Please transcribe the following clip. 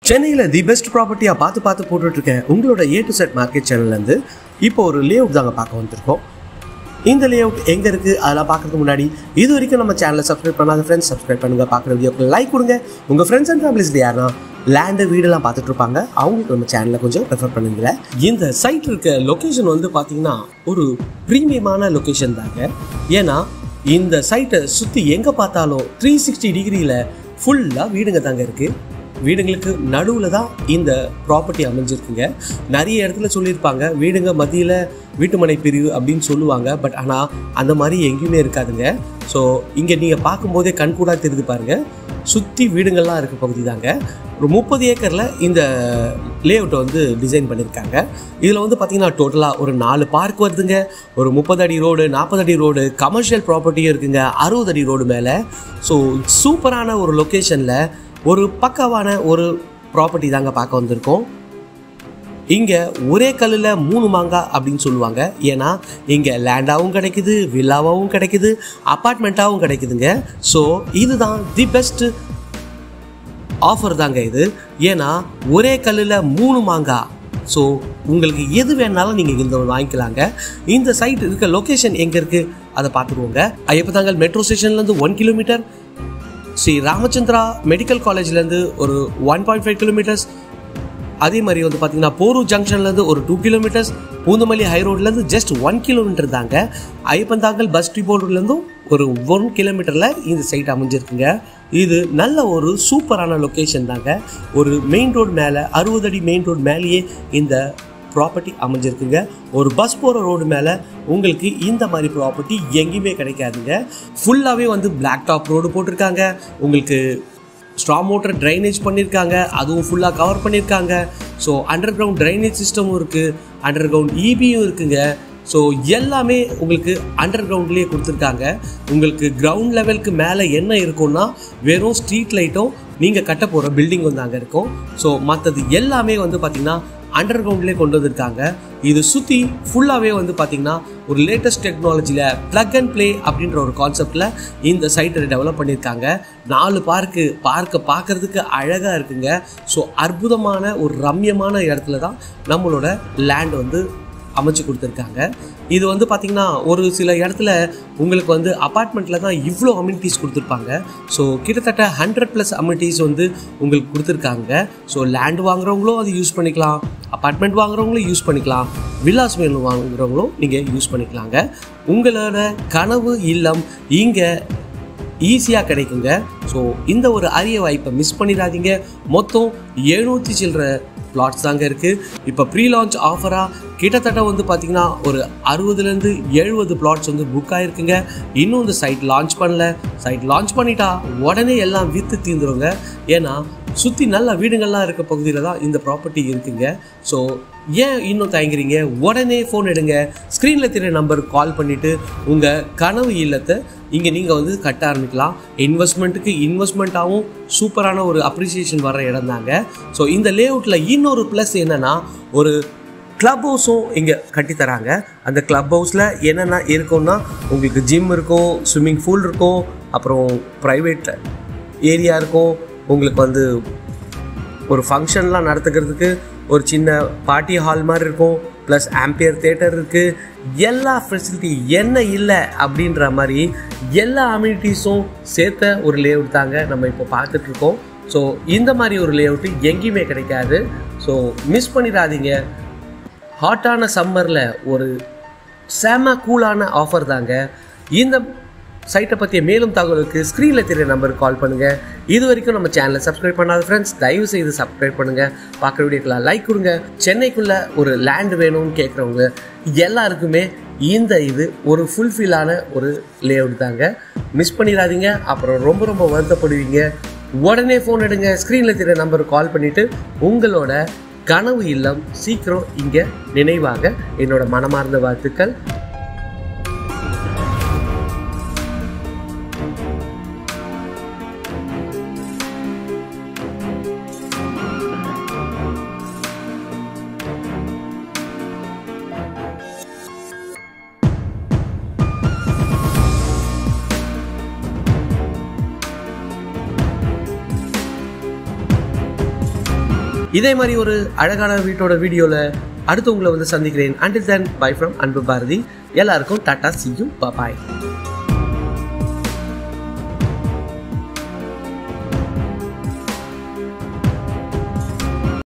சென்னையில் the best ப்ராப்பர்ட்டியாக பார்த்து பார்த்து போட்டுட்டு இருக்கேன் உங்களோட ஏ டு செட் மார்க்கெட் சேனல்லேருந்து இப்போ ஒரு லே அவுட் தாங்க பார்க்க வந்திருக்கோம் இந்த லே அவுட் எங்கே இருக்குது அதெல்லாம் பார்க்கறதுக்கு முன்னாடி இது வரைக்கும் நம்ம சேனலை சப்ஸ்கிரைப் பண்ணாத ஃப்ரெண்ட்ஸ் சப்ஸ்கிரைப் பண்ணுங்கள் பார்க்குற வீடியோக்கு லைக் கொடுங்க உங்கள் ஃப்ரெண்ட்ஸ் அண்ட் ஃபேமிலிஸில் யாருன்னா லேண்டு வீடெல்லாம் பார்த்துட்டு இருப்பாங்க அவங்களுக்கு நம்ம சேனலை கொஞ்சம் ரெஃபர் பண்ணுங்க இந்த சைட் இருக்க லொக்கேஷன் வந்து பார்த்தீங்கன்னா ஒரு ப்ரீமியமான லொக்கேஷன் தாங்க ஏன்னா இந்த சைட்டை சுற்றி எங்கே பார்த்தாலும் த்ரீ சிக்ஸ்டி டிகிரியில் ஃபுல்லாக வீடுங்க தாங்க இருக்குது வீடுங்களுக்கு நடுவில் தான் இந்த ப்ராப்பர்ட்டி அமைஞ்சிருக்குங்க நிறைய இடத்துல சொல்லியிருப்பாங்க வீடுங்க மத்தியில் வீட்டுமனை பிரிவு அப்படின்னு சொல்லுவாங்க பட் ஆனால் அந்த மாதிரி எங்கேயுமே இருக்காதுங்க ஸோ இங்கே நீங்கள் பார்க்கும்போதே கண்கூடாக தெரியுது பாருங்க சுற்றி வீடுங்கள்லாம் இருக்க பகுதி தாங்க ஒரு முப்பது ஏக்கரில் இந்த லேஅவுட்டை வந்து டிசைன் பண்ணியிருக்காங்க இதில் வந்து பார்த்தீங்கன்னா டோட்டலாக ஒரு நாலு பார்க் வருதுங்க ஒரு முப்பது அடி ரோடு நாற்பது அடி ரோடு கமர்ஷியல் ப்ராப்பர்ட்டியும் இருக்குங்க அறுபது அடி ரோடு மேலே ஸோ சூப்பரான ஒரு லொக்கேஷனில் ஒரு பக்காவான ஒரு ப்ராப்பர்ட்டி தாங்க பார்க்க வந்திருக்கோம் இங்கே ஒரே கல்லில் மூணு மாங்காய் அப்படின்னு சொல்லுவாங்க ஏன்னா இங்கே லேண்டாகவும் கிடைக்குது வில்லாவாகவும் கிடைக்குது அப்பார்ட்மெண்ட்டாகவும் கிடைக்குதுங்க ஸோ இதுதான் தி பெஸ்ட் ஆஃபர் தாங்க இது ஏன்னா ஒரே கல்லில் மூணு மாங்காய் ஸோ உங்களுக்கு எது வேணாலும் நீங்கள் இந்த வாங்கிக்கலாங்க இந்த சைட் இருக்க லொக்கேஷன் எங்கே இருக்குது அதை பார்த்துருவோங்க ஐயப்பதாங்கல் மெட்ரோ ஸ்டேஷன்லேருந்து one kilometre Sri Ramachandra medical காலேஜ்லேருந்து ஒரு ஒன் பாயிண்ட் ஃபைவ் கிலோமீட்டர்ஸ் அதே மாதிரி வந்து பார்த்தீங்கன்னா போரூர் ஜங்ஷன்லேருந்து ஒரு டூ கிலோமீட்டர்ஸ் பூந்தமல்லி ஹை ரோட்லேருந்து ஜஸ்ட் ஒன் கிலோமீட்டர் தாங்க ஐயப்பந்தாங்கல் பஸ் டிப்போர்ட்லேருந்தும் ஒரு ஒன் கிலோமீட்டரில் இந்த சைட் அமைஞ்சிருக்குங்க இது நல்ல ஒரு சூப்பரான லொக்கேஷன் தாங்க ஒரு மெயின் ரோடு மேலே அறுபது அடி மெயின் ரோடு மேலேயே இந்த ப்ராப்பர்ட்டி அமைஞ்சிருக்குங்க ஒரு பஸ் போகிற ரோடு மேலே உங்களுக்கு இந்த மாதிரி ப்ராப்பர்ட்டி எங்கேயுமே கிடைக்காதுங்க ஃபுல்லாகவே வந்து பிளாக் டாப் ரோடு போட்டிருக்காங்க உங்களுக்கு ஸ்ட்ராங் மோட்டர் ட்ரைனேஜ் பண்ணியிருக்காங்க அதுவும் ஃபுல்லாக கவர் பண்ணியிருக்காங்க ஸோ அண்டர் கிரவுண்ட் ட்ரைனேஜ் சிஸ்டமும் இருக்குது அண்டர் கிரவுண்ட் இபியும் இருக்குங்க ஸோ எல்லாமே உங்களுக்கு அண்டர் கிரவுண்ட்லேயே கொடுத்துருக்காங்க உங்களுக்கு கிரவுண்ட் லெவலுக்கு மேலே என்ன இருக்கும்னா வெறும் ஸ்ட்ரீட் லைட்டும் நீங்கள் கட்ட போகிற பில்டிங் வந்து அங்கே இருக்கும் ஸோ மற்றது எல்லாமே வந்து பார்த்திங்கன்னா அண்டர் கிரவுண்ட்லேயே கொண்டு வந்திருக்காங்க இது சுற்றி ஃபுல்லாகவே வந்து பார்த்திங்கன்னா ஒரு லேட்டஸ்ட் டெக்னாலஜியில் ப்ளக் அண்ட் ப்ளே அப்படின்ற ஒரு கான்செப்டில் இந்த சைட்டை டெவலப் பண்ணியிருக்காங்க நாலு பார்க்கு பார்க்கை பார்க்குறதுக்கு அழகாக இருக்குங்க ஸோ அற்புதமான ஒரு ரம்யமான இடத்துல தான் நம்மளோட லேண்ட் வந்து அமைச்சு கொடுத்துருக்காங்க இது வந்து பார்த்திங்கன்னா ஒரு சில இடத்துல உங்களுக்கு வந்து அப்பார்ட்மெண்ட்டில் தான் இவ்வளோ அம்யூனிட்டிஸ் கொடுத்துருப்பாங்க ஸோ கிட்டத்தட்ட ஹண்ட்ரட் ப்ளஸ் அம்யூனிட்டிஸ் வந்து உங்களுக்கு கொடுத்துருக்காங்க ஸோ லேண்ட் வாங்குறவங்களும் அது யூஸ் பண்ணிக்கலாம் அப்பார்ட்மெண்ட் வாங்குறவங்களும் யூஸ் பண்ணிக்கலாம் வில்லாஸ் மேலும் வாங்குறவங்களும் நீங்கள் யூஸ் பண்ணிக்கலாங்க உங்களோட கனவு இல்லம் இங்கே ஈஸியாக கிடைக்குங்க ஸோ இந்த ஒரு அரிய வாய்ப்பை மிஸ் பண்ணிடாதீங்க மொத்தம் எழுநூற்றி சில்லற பிளாட்ஸ் தாங்க இருக்குது இப்போ ப்ரீ லான்ச் ஆஃபராக கிட்டத்தட்ட வந்து பார்த்திங்கன்னா ஒரு அறுபதுலேருந்து எழுபது பிளாட்ஸ் வந்து புக் ஆகிருக்குங்க இன்னும் இந்த சைட் லான்ச் பண்ணல சைட் லான்ச் பண்ணிட்டா உடனே எல்லாம் விற்று தீந்துருங்க ஏன்னா சுற்றி நல்ல வீடுங்கள்லாம் இருக்க பகுதியில் தான் இந்த ப்ராப்பர்ட்டி இருக்குங்க ஸோ ஏன் இன்னும் தயங்குறீங்க உடனே ஃபோன் எடுங்க ஸ்க்ரீனில் தெரிய நம்பருக்கு கால் பண்ணிவிட்டு உங்கள் கனவு இல்லத்தை இங்கே நீங்கள் வந்து கட்ட ஆரம்பிக்கலாம் இன்வெஸ்ட்மெண்ட்டுக்கு இன்வெஸ்ட்மெண்ட்டாகவும் சூப்பரான ஒரு அப்ரிசியேஷன் வர இடம் தாங்க ஸோ இந்த லே அவுட்டில் இன்னொரு ப்ளஸ் என்னென்னா ஒரு கிளப் ஹவுஸும் இங்கே கட்டித்தராங்க அந்த கிளப் ஹவுஸில் என்னென்ன இருக்கும்னா உங்களுக்கு ஜிம் இருக்கும் ஸ்விம்மிங் பூல் இருக்கும் அப்புறம் ப்ரைவேட் ஏரியா இருக்கும் உங்களுக்கு வந்து ஒரு ஃபங்க்ஷன்லாம் நடத்துக்கிறதுக்கு ஒரு சின்ன பார்ட்டி ஹால் மாதிரி இருக்கும் ப்ளஸ் ஆம்பியர் தேட்டர் இருக்குது எல்லா ஃபெசிலிட்டி என்ன இல்லை அப்படின்ற மாதிரி எல்லா அம்யூனிட்டிஸும் சேர்த்த ஒரு லே அவுட் தாங்க நம்ம இப்போ பார்த்துட்ருக்கோம் ஸோ இந்த மாதிரி ஒரு லே அவுட்டு எங்கேயுமே கிடைக்காது ஸோ மிஸ் பண்ணிடாதீங்க ஹாட்டான சம்மரில் ஒரு செம கூலான ஆஃபர் தாங்க இந்த சைட்டை பற்றிய மேலும் தகவலுக்கு ஸ்க்ரீனில் தெரிய நம்பருக்கு கால் பண்ணுங்கள் இது வரைக்கும் நம்ம சேனலை சப்ஸ்கிரைப் பண்ணாத ஃப்ரெண்ட்ஸ் தயவு செய்து சப்ஸ்கிரைப் பண்ணுங்கள் பார்க்குற வீடியோக்கெல்லாம் லைக் கொடுங்க சென்னைக்குள்ளே ஒரு லேண்ட் வேணும்னு கேட்குறவங்க எல்லாருக்குமே இந்த இது ஒரு ஃபுல்ஃபில்லான ஒரு லே அவுட் தாங்க மிஸ் பண்ணிடாதீங்க அப்புறம் ரொம்ப ரொம்ப வருத்தப்படுவீங்க உடனே ஃபோன் எடுங்க ஸ்க்ரீனில் தெரிய நம்பருக்கு கால் பண்ணிவிட்டு உங்களோட கனவு இல்லம் சீக்கிரம் இங்கே நினைவாக என்னோட மனமார்ந்த வாழ்த்துக்கள் இதே மாதிரி ஒரு அழகான வீட்டோட வீடியோவில் அடுத்து உங்களை வந்து சந்திக்கிறேன் அண்டில் தென் பை ஃப்ரம் அன்பு பாரதி எல்லாருக்கும் டாட்டா சியும் பாய்